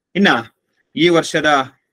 ಇನ್ನ ಈ ವರ್ಷದ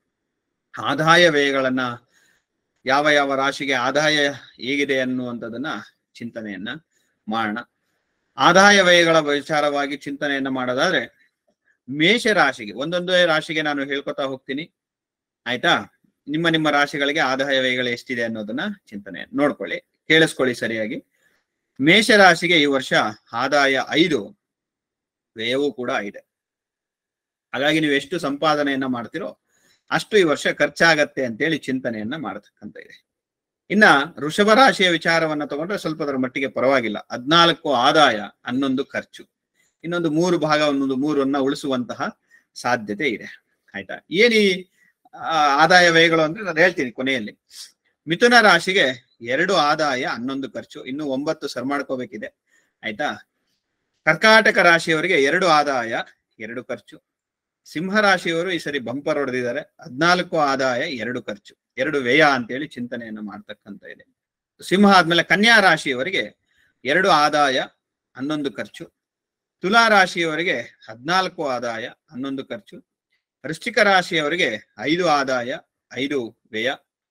ಆದಾಯ ವ್ಯಯಗಳನ್ನ ಯಾವ ಯಾವ ರಾಶಿಗೆ ಆದಾಯ ಹೇಗಿದೆ ಅನ್ನುವಂಥದ್ದನ್ನ ಚಿಂತನೆಯನ್ನ ಮಾಡೋಣ ಆದಾಯ ವ್ಯಯಗಳ ವಿಚಾರವಾಗಿ ಚಿಂತನೆಯನ್ನ ಮಾಡೋದಾದ್ರೆ ಮೇಷ ರಾಶಿಗೆ ಒಂದೊಂದೇ ರಾಶಿಗೆ ನಾನು ಹೇಳ್ಕೊತಾ ಹೋಗ್ತೀನಿ ಆಯ್ತಾ ನಿಮ್ಮ ನಿಮ್ಮ ರಾಶಿಗಳಿಗೆ ಆದಾಯ ವ್ಯಯಗಳು ಎಷ್ಟಿದೆ ಅನ್ನೋದನ್ನ ಚಿಂತನೆ ನೋಡ್ಕೊಳ್ಳಿ ಕೇಳಿಸ್ಕೊಳ್ಳಿ ಸರಿಯಾಗಿ ಮೇಷ ರಾಶಿಗೆ ಈ ವರ್ಷ ಆದಾಯ ಐದು ವ್ಯಯವೂ ಕೂಡ ಇದೆ ಹಾಗಾಗಿ ನೀವು ಎಷ್ಟು ಸಂಪಾದನೆಯನ್ನ ಮಾಡ್ತಿರೋ ಅಷ್ಟು ಈ ವರ್ಷ ಖರ್ಚಾಗತ್ತೆ ಅಂತೇಳಿ ಚಿಂತನೆಯನ್ನ ಮಾಡತಕ್ಕಂತ ಇದೆ ಇನ್ನ ವೃಷಭ ರಾಶಿಯ ವಿಚಾರವನ್ನ ತಗೊಂಡ್ರೆ ಸ್ವಲ್ಪದರ ಮಟ್ಟಿಗೆ ಪರವಾಗಿಲ್ಲ ಹದ್ನಾಲ್ಕು ಆದಾಯ ಹನ್ನೊಂದು ಖರ್ಚು ಇನ್ನೊಂದು ಮೂರು ಭಾಗ ಒಂದೊಂದು ಮೂರನ್ನ ಉಳಿಸುವಂತಹ ಸಾಧ್ಯತೆ ಇದೆ ಆಯ್ತಾ ಏನಿ ಆದಾಯ ವ್ಯಯಗಳು ಅಂದ್ರೆ ನಾನು ಹೇಳ್ತೀನಿ ಕೊನೆಯಲ್ಲಿ ಮಿಥುನ ರಾಶಿಗೆ ಎರಡು ಆದಾಯ ಹನ್ನೊಂದು ಖರ್ಚು ಇನ್ನು ಒಂಬತ್ತು ಸರ್ ಮಾಡ್ಕೋಬೇಕಿದೆ ಆಯ್ತಾ ಕರ್ಕಾಟಕ ರಾಶಿಯವರಿಗೆ ಎರಡು ಆದಾಯ ಎರಡು ಖರ್ಚು ಸಿಂಹ ರಾಶಿಯವರು ಈ ಸರಿ ಬಂಪರ್ ಹೊಡೆದಿದ್ದಾರೆ ಹದ್ನಾಲ್ಕು ಆದಾಯ ಎರಡು ಖರ್ಚು ಎರಡು ವ್ಯಯ ಅಂತೇಳಿ ಚಿಂತನೆಯನ್ನ ಮಾಡ್ತಕ್ಕಂತ ಇದೆ ಸಿಂಹ ಆದ್ಮೇಲೆ ಕನ್ಯಾ ರಾಶಿಯವರಿಗೆ ಎರಡು ಆದಾಯ ಹನ್ನೊಂದು ಖರ್ಚು ತುಲಾ ರಾಶಿಯವರಿಗೆ ಹದ್ನಾಲ್ಕು ಆದಾಯ ಹನ್ನೊಂದು ಖರ್ಚು ವೃಶ್ಚಿಕ ರಾಶಿಯವರಿಗೆ ಐದು ಆದಾಯ ಐದು ವ್ಯಯ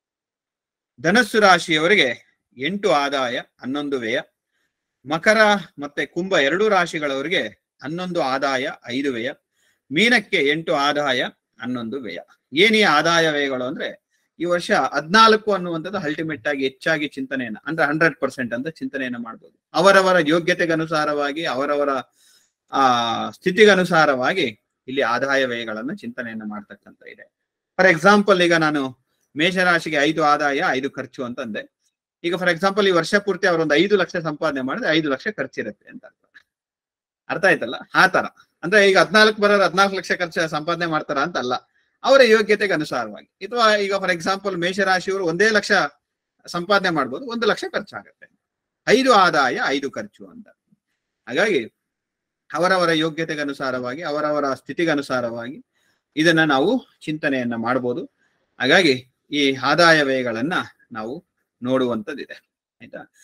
ಧನಸ್ಸು ರಾಶಿಯವರಿಗೆ ಎಂಟು ಆದಾಯ ಹನ್ನೊಂದು ವ್ಯಯ ಮಕರ ಮತ್ತೆ ಕುಂಭ ಎರಡೂ ರಾಶಿಗಳವರಿಗೆ ಹನ್ನೊಂದು ಆದಾಯ ಐದು ವ್ಯಯ ಮೀನಕ್ಕೆ ಎಂಟು ಆದಾಯ ಹನ್ನೊಂದು ವ್ಯಯ ಏನಿ ಆದಾಯ ವ್ಯಯಗಳು ಅಂದ್ರೆ ಈ ವರ್ಷ ಹದ್ನಾಲ್ಕು ಅನ್ನುವಂಥದ್ದು ಅಲ್ಟಿಮೇಟ್ ಆಗಿ ಹೆಚ್ಚಾಗಿ ಚಿಂತನೆಯನ್ನ ಅಂದ್ರೆ ಹಂಡ್ರೆಡ್ ಪರ್ಸೆಂಟ್ ಅಂತ ಚಿಂತನೆಯನ್ನ ಮಾಡ್ಬೋದು ಅವರವರ ಯೋಗ್ಯತೆಗನುಸಾರವಾಗಿ ಅವರವರ ಆ ಸ್ಥಿತಿಗನುಸಾರವಾಗಿ ಇಲ್ಲಿ ಆದಾಯ ವ್ಯಯಗಳನ್ನ ಚಿಂತನೆಯನ್ನ ಮಾಡ್ತಕ್ಕಂತ ಇದೆ ಫಾರ್ ಎಕ್ಸಾಂಪಲ್ ಈಗ ನಾನು ಮೇಷರಾಶಿಗೆ ಐದು ಆದಾಯ ಐದು ಖರ್ಚು ಅಂತಂದೆ ಈಗ ಫಾರ್ ಎಕ್ಸಾಂಪಲ್ ಈ ವರ್ಷ ಪೂರ್ತಿ ಅವರೊಂದು ಐದು ಲಕ್ಷ ಸಂಪಾದನೆ ಮಾಡಿದ್ರೆ ಐದು ಲಕ್ಷ ಖರ್ಚಿರುತ್ತೆ ಅಂತ ಅರ್ಥ ಅರ್ಥ ಆಯ್ತಲ್ಲ ಆ ತರ ಅಂದ್ರೆ ಈಗ ಹದ್ನಾಲ್ಕು ಬರೋರು ಹದ್ನಾಲ್ಕು ಲಕ್ಷ ಖರ್ಚು ಸಂಪಾದನೆ ಮಾಡ್ತಾರ ಅಂತ ಅಲ್ಲ ಅವರ ಯೋಗ್ಯತೆಗೆ ಅನುಸಾರವಾಗಿ ಅಥವಾ ಈಗ ಫಾರ್ ಎಕ್ಸಾಂಪಲ್ ಮೇಷರಾಶಿಯವರು ಒಂದೇ ಲಕ್ಷ ಸಂಪಾದನೆ ಮಾಡ್ಬೋದು ಒಂದು ಲಕ್ಷ ಖರ್ಚಾಗತ್ತೆ ಐದು ಆದಾಯ ಐದು ಖರ್ಚು ಅಂತ ಹಾಗಾಗಿ ಅವರವರ ಯೋಗ್ಯತೆಗೆ ಅನುಸಾರವಾಗಿ ಅವರವರ ಸ್ಥಿತಿಗೆ ಅನುಸಾರವಾಗಿ ಇದನ್ನ ನಾವು ಚಿಂತನೆಯನ್ನ ಮಾಡ್ಬೋದು ಹಾಗಾಗಿ ಈ ಆದಾಯ ವ್ಯಯಗಳನ್ನ ನಾವು ನೋಡುವಂಥದ್ದಿದೆ ಆಯ್ತಾ